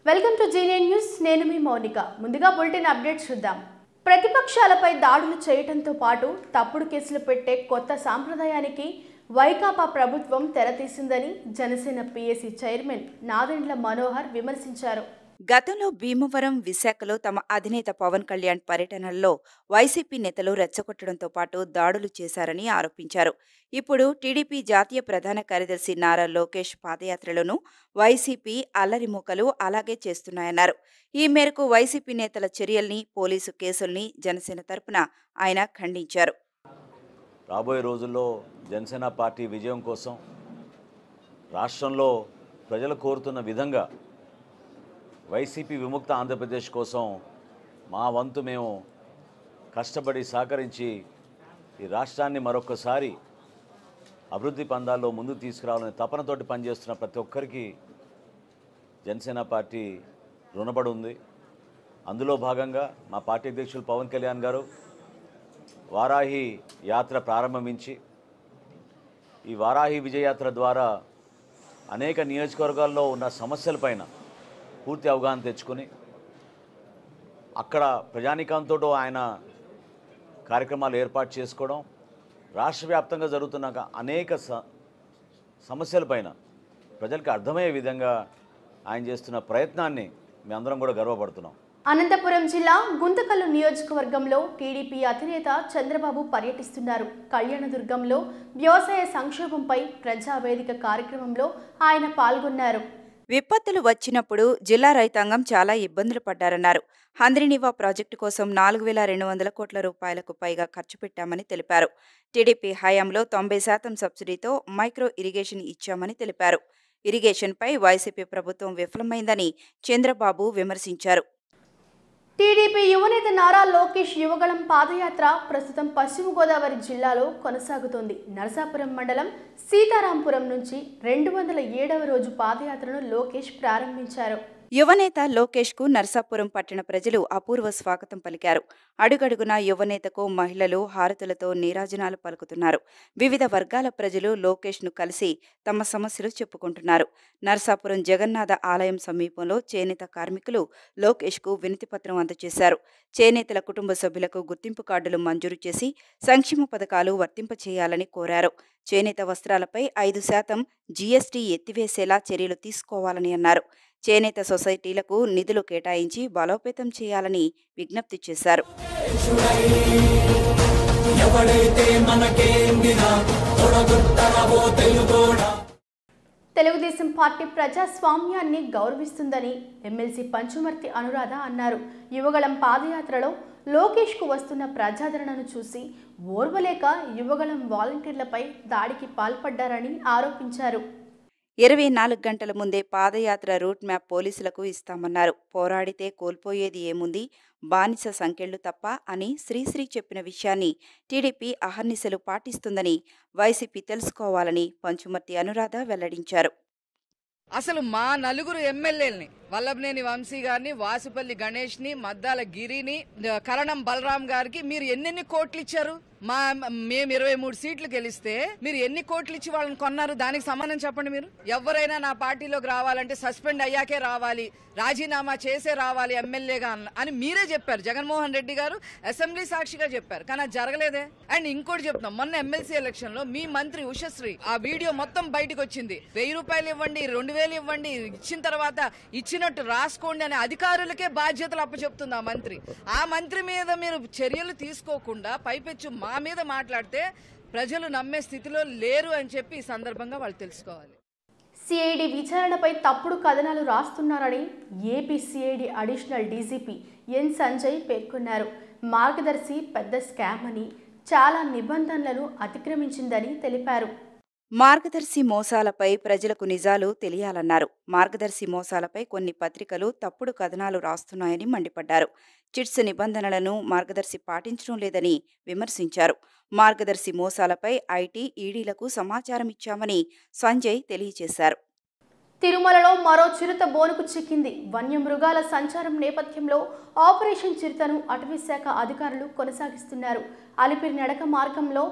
welcome to జీనియన్ news నేను మీ మౌనిక ముందుగా bulletin update చూద్దాం ప్రతిపక్షాలపై దాడులు చేయడంతో పాటు తప్పుడు కేసులు పెట్టే కొత్త సాంప్రదాయానికి వైకాపా ప్రభుత్వం తెరతీసిందని జనసేన పిఎస్సి చైర్మన్ నాదెండ్ల మనోహర్ విమర్శించారు గతంలో భీమవరం విశాఖలో తమ అధినేత పవన్ కళ్యాణ్ పర్యటనల్లో వైసీపీ నేతలు రెచ్చగొట్టడంతో పాటు దాడులు చేశారని ఆరోపించారు ఇప్పుడు టీడీపీ జాతీయ ప్రధాన కార్యదర్శి నారా లోకేష్ పాదయాత్రలోనూ వైసీపీ అల్లరిమూకలు అలాగే చేస్తున్నాయన్నారు ఈ మేరకు వైసీపీ నేతల చర్యల్ని పోలీసు కేసుల్ని జనసేన తరపున ఆయన ఖండించారు రాబోయే రోజుల్లో జనసేన పార్టీ విజయం కోసం రాష్ట్రంలో ప్రజలు కోరుతున్న విధంగా వైసీపీ విముక్త ఆంధ్రప్రదేశ్ కోసం మా వంతు మేము కష్టపడి సహకరించి ఈ రాష్ట్రాన్ని మరొకసారి అభివృద్ధి పందాల్లో ముందుకు తీసుకురావాలని తపనతోటి పనిచేస్తున్న ప్రతి ఒక్కరికి జనసేన పార్టీ రుణపడి ఉంది అందులో భాగంగా మా పార్టీ అధ్యక్షులు పవన్ కళ్యాణ్ గారు వారాహి యాత్ర ప్రారంభించి ఈ వారాహి విజయయాత్ర ద్వారా అనేక నియోజకవర్గాల్లో ఉన్న సమస్యలపైన పూర్తి అవగాహన తెచ్చుకొని అక్కడ ప్రజానికంతో ఆయన కార్యక్రమాలు ఏర్పాటు చేసుకోవడం రాష్ట్ర వ్యాప్తంగా జరుగుతున్న అనేక స సమస్యలపైన ప్రజలకు అర్థమయ్యే విధంగా ఆయన చేస్తున్న ప్రయత్నాన్ని మేమందరం కూడా గర్వపడుతున్నాం అనంతపురం జిల్లా గుంతకల్లు నియోజకవర్గంలో టీడీపీ అధినేత చంద్రబాబు పర్యటిస్తున్నారు కళ్యాణదుర్గంలో వ్యవసాయ సంక్షోభంపై ప్రజావేదిక కార్యక్రమంలో ఆయన పాల్గొన్నారు విపత్తులు వచ్చినప్పుడు జిల్లా రైతాంగం చాలా ఇబ్బందులు పడ్డారన్నారు హంద్రినివా ప్రాజెక్టు కోసం నాలుగు వేల రెండు వందల కోట్ల రూపాయలకు పైగా ఖర్చు పెట్టామని తెలిపారు టీడీపీ హయాంలో తొంభై శాతం సబ్సిడీతో మైక్రో ఇరిగేషన్ ఇచ్చామని తెలిపారు ఇరిగేషన్పై వైసీపీ ప్రభుత్వం విఫలమైందని చంద్రబాబు విమర్శించారు టీడీపీ యువనేత నారా లోకేష్ యువగళం పాదయాత్ర ప్రస్తుతం పశ్చిమ గోదావరి జిల్లాలో కొనసాగుతోంది నరసాపురం మండలం సీతారాంపురం నుంచి రెండు వందల ఏడవ రోజు పాదయాత్రను లోకేష్ ప్రారంభించారు యువనేత లోకేష్కు నర్సాపురం పట్టణ ప్రజలు అపూర్వ స్వాగతం పలికారు అడుగడుగునా యువనేతకు మహిళలు హారతులతో నీరాజనాలు పలుకుతున్నారు వివిధ వర్గాల ప్రజలు లోకేష్ను కలిసి తమ సమస్యలు చెప్పుకుంటున్నారు నర్సాపురం జగన్నాథ ఆలయం సమీపంలో చేనేత కార్మికులు లోకేష్కు వినతిపత్రం అందజేశారు చేనేతల కుటుంబ సభ్యులకు గుర్తింపు కార్డులు మంజూరు చేసి సంక్షేమ పథకాలు వర్తింపచేయాలని కోరారు చేనేత వస్త్రాలపై ఐదు శాతం జీఎస్టీ ఎత్తివేసేలా చర్యలు తీసుకోవాలని అన్నారు చేనేత సొసైటీలకు నిధులు కేటాయించి బలోపేతం చేయాలని విజ్ఞప్తి చేశారు తెలుగుదేశం పార్టీ ప్రజాస్వామ్యాన్ని గౌరవిస్తుందని ఎమ్మెల్సీ పంచుమర్తి అనురాధ అన్నారు యువగళం పాదయాత్రలో లోకేష్కు వస్తున్న ప్రజాదరణను చూసి ఓర్వలేక యువగళం వాలంటీర్లపై దాడికి పాల్పడ్డారని ఆరోపించారు ఇరవై నాలుగు గంటల ముందే పాదయాత్ర రూట్ మ్యాప్ పోలీసులకు ఇస్తామన్నారు పోరాడితే కోల్పోయేది ఏముంది బానిస సంకెళ్లు తప్ప అని శ్రీశ్రీ చెప్పిన విషయాన్ని టీడీపీ అహర్నిశలు పాటిస్తుందని వైసీపీ తెలుసుకోవాలని పంచుమర్తి అనురాధ వెల్లడించారు అసలు మా నలుగురు ఎమ్మెల్యేలని వల్లభనేని వంశీ గారిని వాసుపల్లి గణేష్ ని మద్దాల గిరిని కరణం బలరాం గారికి మీరు ఎన్నెన్ని కోట్లు ఇచ్చారు మా మేము ఇరవై మూడు సీట్లు గెలిస్తే మీరు ఎన్ని కోట్లు ఇచ్చి వాళ్ళని కొన్నారు దానికి సమానం చెప్పండి మీరు ఎవరైనా నా పార్టీలోకి రావాలంటే సస్పెండ్ అయ్యాకే రావాలి రాజీనామా చేసే రావాలి ఎమ్మెల్యేగా అన్న- అని మీరే చెప్పారు జగన్మోహన్ రెడ్డి గారు అసెంబ్లీ సాక్షిగా చెప్పారు కానీ అది జరగలేదే అండ్ ఇంకోటి చెప్తున్నాం మొన్న ఎమ్మెల్సీ ఎలక్షన్ లో మీ మంత్రి ఉషశ్రీ ఆ వీడియో మొత్తం బయటకు వచ్చింది వెయ్యి రూపాయలు ఇవ్వండి రెండు వేలు ఇవ్వండి ఇచ్చిన తర్వాత ఇచ్చినట్టు రాసుకోండి అనే అధికారులకే బాధ్యతలు అప్పచెప్తుంది ఆ మంత్రి ఆ మంత్రి మీద మీరు చర్యలు తీసుకోకుండా పైపెచ్చు మా మీద మాట్లాడితే ప్రజలు నమ్మే స్థితిలో లేరు అని చెప్పి ఈ సందర్భంగా వాళ్ళు తెలుసుకోవాలి సిఐడి విచారణపై తప్పుడు కథనాలు రాస్తున్నారని AP CID additional DGP N Sanjay పేర్కొన్నారు మార్గదర్శి పెద్ద స్కామ్ అని చాలా నిబంధనలను అతిక్రమించిందని తెలిపారు మార్గదర్శి మోసాలపై ప్రజలకు నిజాలు తెలియాలన్నారు మార్గదర్శి మోసాలపై కొన్ని పత్రికలు తప్పుడు కథనాలు రాస్తున్నాయని మండిపడ్డారు చిట్స్ నిబంధనలను మార్గదర్శి పాటించడం లేదని విమర్శించారు మార్గదర్శి మోసాలపై ఐటీ ఈడీలకు సమాచారం ఇచ్చామని సంజయ్ తెలియజేశారు తిరుమలలో మరో చిరుత బోనుకు చిక్కింది వన్యమృగాల సంచారం నేపథ్యంలో ఆపరేషన్ చిరుతను అటవీశాఖ అధికారులు కొనసాగిస్తున్నారు అలిపిరి నడక మార్గంలో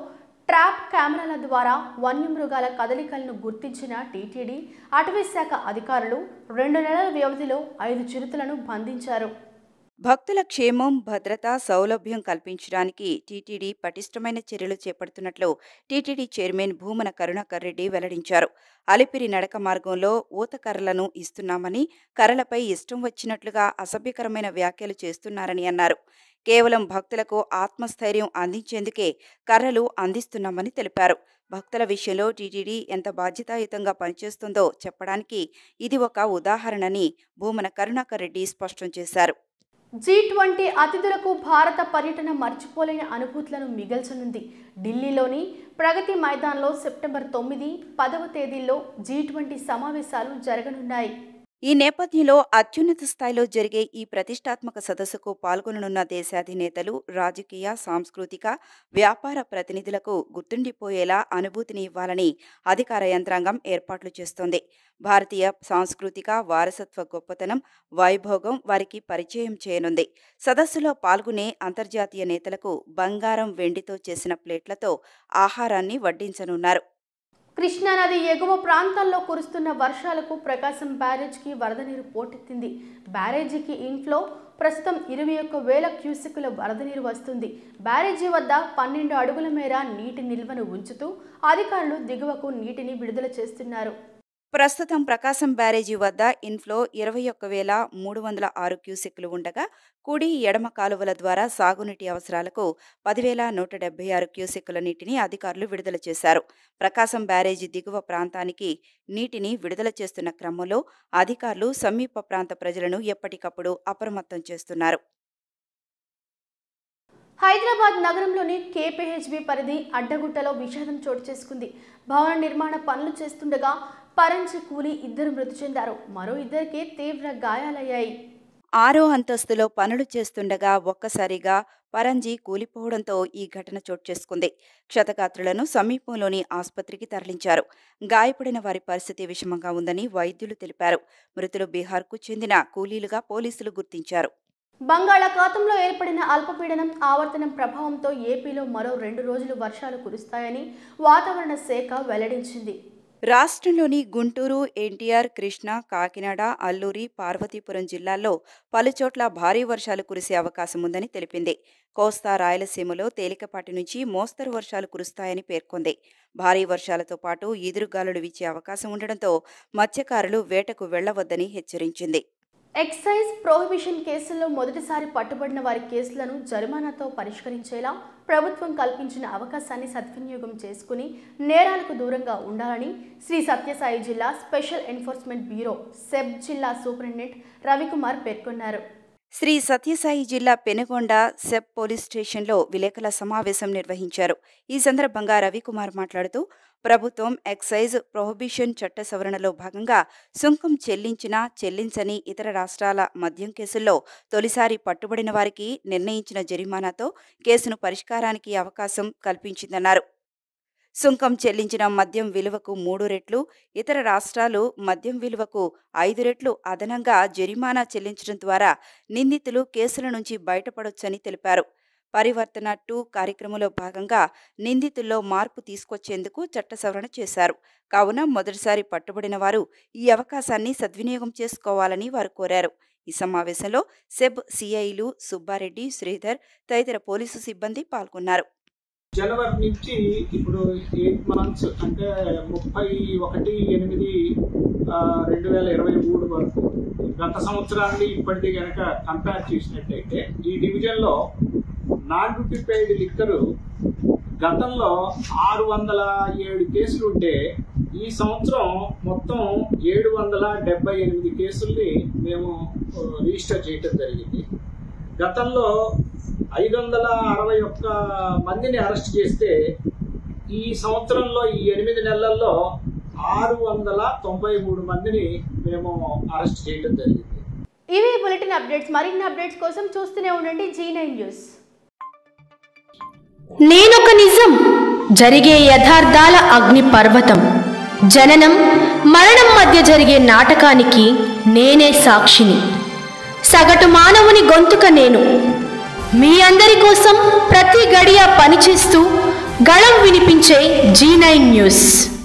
ట్రాప్ కెమెరాల ద్వారా వన్యమృగాల కదలికలను గుర్తించిన టీటీడీ అటవీ శాఖ అధికారులు రెండు నెలల వ్యవధిలో ఐదు చిరుతలను బంధించారు భక్తుల క్షేమం భద్రత సౌలభ్యం కల్పించడానికి టీటీడీ పటిష్టమైన చర్యలు చేపడుతున్నట్లు టీటీడీ చైర్మన్ భూమన కరుణాకర్ రెడ్డి వెల్లడించారు అలిపిరి నడక మార్గంలో ఊతకర్రలను ఇస్తున్నామని కర్రలపై ఇష్టం వచ్చినట్లుగా అసభ్యకరమైన వ్యాఖ్యలు చేస్తున్నారని అన్నారు కేవలం భక్తులకు ఆత్మస్థైర్యం అందించేందుకే కర్రలు అందిస్తున్నామని తెలిపారు భక్తుల విషయంలో టీటీడీ ఎంత బాధ్యతాయుతంగా పనిచేస్తుందో చెప్పడానికి ఇది ఒక ఉదాహరణని భూమన కరుణాకర్ రెడ్డి స్పష్టం చేశారు జీ ట్వంటీ అతిథులకు భారత పర్యటన మర్చిపోలేని అనుభూతులను మిగల్చనుంది ఢిల్లీలోని ప్రగతి మైదాన్లో సెప్టెంబర్ తొమ్మిది పదవ తేదీల్లో జీ ట్వంటీ సమావేశాలు జరగనున్నాయి ఈ నేపథ్యంలో అత్యున్నత స్థాయిలో జరిగే ఈ ప్రతిష్టాత్మక సదస్సుకు పాల్గొననున్న దేశాధినేతలు రాజకీయ సాంస్కృతిక వ్యాపార ప్రతినిధులకు గుర్తుండిపోయేలా అనుభూతిని ఇవ్వాలని అధికార యంత్రాంగం ఏర్పాట్లు చేస్తోంది భారతీయ సాంస్కృతిక వారసత్వ గొప్పతనం వైభోగం వారికి పరిచయం చేయనుంది సదస్సులో పాల్గొనే అంతర్జాతీయ నేతలకు బంగారం వెండితో చేసిన ప్లేట్లతో ఆహారాన్ని వడ్డించనున్నారు కృష్ణానది ఎగువ ప్రాంతాల్లో కురుస్తున్న వర్షాలకు ప్రకాశం బ్యారేజ్కి వరద నీరు పోటెత్తింది బ్యారేజీకి ఇన్ఫ్లో ప్రస్తుతం ఇరవై ఒక్క వేల క్యూసెక్కుల వరద నీరు వస్తుంది బ్యారేజీ వద్ద పన్నెండు అడుగుల మేర నీటి నిల్వను ఉంచుతూ అధికారులు దిగువకు నీటిని విడుదల చేస్తున్నారు ప్రస్తుతం ప్రకాశం బ్యారేజీ వద్ద ఇన్ఫ్లో ఇరవై ఒక్క వేల మూడు వందల ఆరు క్యూసెక్కులు ఉండగా కుడి ఎడమ కాలువల ద్వారా సాగునీటి అవసరాలకు పదివేల నూట డెబ్బై ఆరు క్యూసెక్కుల నీటిని అధికారులు విడుదల చేశారు ప్రకాశం బ్యారేజీ దిగువ ప్రాంతానికి నీటిని విడుదల చేస్తున్న క్రమంలో అధికారులు సమీప ప్రాంత ప్రజలను ఎప్పటికప్పుడు అప్రమత్తం చేస్తున్నారు హైదరాబాద్ నగరంలోని కేపీహెచ్బి పరిధి అడ్డగుట్టలో విషాదం చోటు చేసుకుంది భవన నిర్మాణ పనులు చేస్తుండగా పరంచి కూలి ఇద్దరు మృతి చెందారు మరో ఇద్దరికి తీవ్ర గాయాలయ్యాయి ఆరో అంతస్తులో పనులు చేస్తుండగా ఒక్కసారిగా పరంజీ కూలిపోవడంతో ఈ ఘటన చోటు చేసుకుంది క్షతగాత్రులను సమీపంలోని ఆసుపత్రికి తరలించారు గాయపడిన వారి పరిస్థితి విషమంగా ఉందని వైద్యులు తెలిపారు మృతులు బీహార్కు చెందిన కూలీలుగా పోలీసులు గుర్తించారు బంగాళాఖాతంలో ఏర్పడిన అల్పపీడనం ఆవర్తనం ప్రభావంతో ఏపీలో మరో రెండు రోజులు వర్షాలు కురుస్తాయని వాతావరణ శాఖ వెల్లడించింది రాష్ట్రంలోని గుంటూరు ఎన్టీఆర్ కృష్ణా కాకినాడ అల్లూరి పార్వతీపురం జిల్లాల్లో పలుచోట్ల భారీ వర్షాలు కురిసే అవకాశం ఉందని తెలిపింది కోస్తా రాయలసీమలో తేలికపాటి నుంచి మోస్తరు వర్షాలు కురుస్తాయని పేర్కొంది భారీ వర్షాలతో పాటు ఈదురుగాలులు వీచే అవకాశం ఉండడంతో మత్స్యకారులు వేటకు వెళ్లవద్దని హెచ్చరించింది ఎక్సైజ్ ప్రొహిబిషన్ కేసుల్లో మొదటిసారి పట్టుబడిన వారి కేసులను జరిమానాతో పరిష్కరించేలా ప్రభుత్వం కల్పించిన అవకాశాన్ని సద్వినియోగం చేసుకుని నేరాలకు దూరంగా ఉండాలని శ్రీ సత్యసాయి జిల్లా స్పెషల్ ఎన్ఫోర్స్మెంట్ బ్యూరో సెబ్ జిల్లా సూపరింటెండెంట్ రవికుమార్ పేర్కొన్నారు శ్రీ సత్యసాయి జిల్లా పెనుగొండ సెబ్ పోలీస్ స్టేషన్లో విలేకరుల సమావేశం నిర్వహించారు ఈ సందర్భంగా రవికుమార్ మాట్లాడుతూ ప్రభుత్వం ఎక్సైజ్ ప్రొహిబిషన్ చట్ట సవరణలో భాగంగా సుంకం చెల్లించినా చెల్లించని ఇతర రాష్ట్రాల మద్యం కేసుల్లో తొలిసారి పట్టుబడిన వారికి నిర్ణయించిన జరిమానాతో కేసును పరిష్కారానికి అవకాశం కల్పించిందన్నారు సుంకం చెల్లించిన మద్యం విలువకు మూడు రెట్లు ఇతర రాష్ట్రాలు మద్యం విలువకు ఐదు రెట్లు అదనంగా జరిమానా చెల్లించడం ద్వారా నిందితులు కేసుల నుంచి బయటపడొచ్చని తెలిపారు పరివర్తన టూ కార్యక్రమంలో భాగంగా నిందితుల్లో మార్పు తీసుకొచ్చేందుకు చట్ట సవరణ చేశారు కావున మొదటిసారి పట్టుబడిన వారు ఈ అవకాశాన్ని సద్వినియోగం చేసుకోవాలని వారు కోరారు ఈ సమావేశంలో సెబ్ సిఐలు సుబ్బారెడ్డి శ్రీధర్ తదితర పోలీసు సిబ్బంది పాల్గొన్నారు జనవరి నుంచి ఇప్పుడు ఎయిట్ మంత్స్ అంటే ముప్పై ఒకటి ఎనిమిది ఆ, రెండు వేల ఇరవై మూడు వరకు గత సంవత్సరాన్ని ఇప్పటిది కనుక కంపేర్ చేసినట్టయితే ఈ డివిజన్లో నాన్ డ్యూటీ పెయిడ్ లిక్కరు గతంలో ఆరు వందల ఏడు కేసులు ఉంటే ఈ సంవత్సరం మొత్తం ఏడు వందల డెబ్బై ఎనిమిది కేసుల్ని మేము ఆ, రిజిస్టర్ చేయటం జరిగింది గతంలో ఐదు వందల అరవై ఒక్క మందిని అరెస్ట్ చేస్తే ఈ సంవత్సరంలో ఈ ఎనిమిది నెలల్లో ఆరు వందల తొంభై మూడు మందిని మేము అరెస్ట్ చేయడం జరిగింది ఇవి బులెటిన్ అప్డేట్స్ మరిన్ని అప్డేట్స్ కోసం చూస్తూనే ఉండండి జీ నైన్ న్యూస్ నేనొక నిజం జరిగే యథార్థాల అగ్ని పర్వతం జననం మరణం మధ్య జరిగే నాటకానికి నేనే సాక్షిని సగటు మానవుని గొంతుక నేను మీ అందరి కోసం ప్రతి గడియ పనిచేస్తూ గళం వినిపించే జీ నైన్ న్యూస్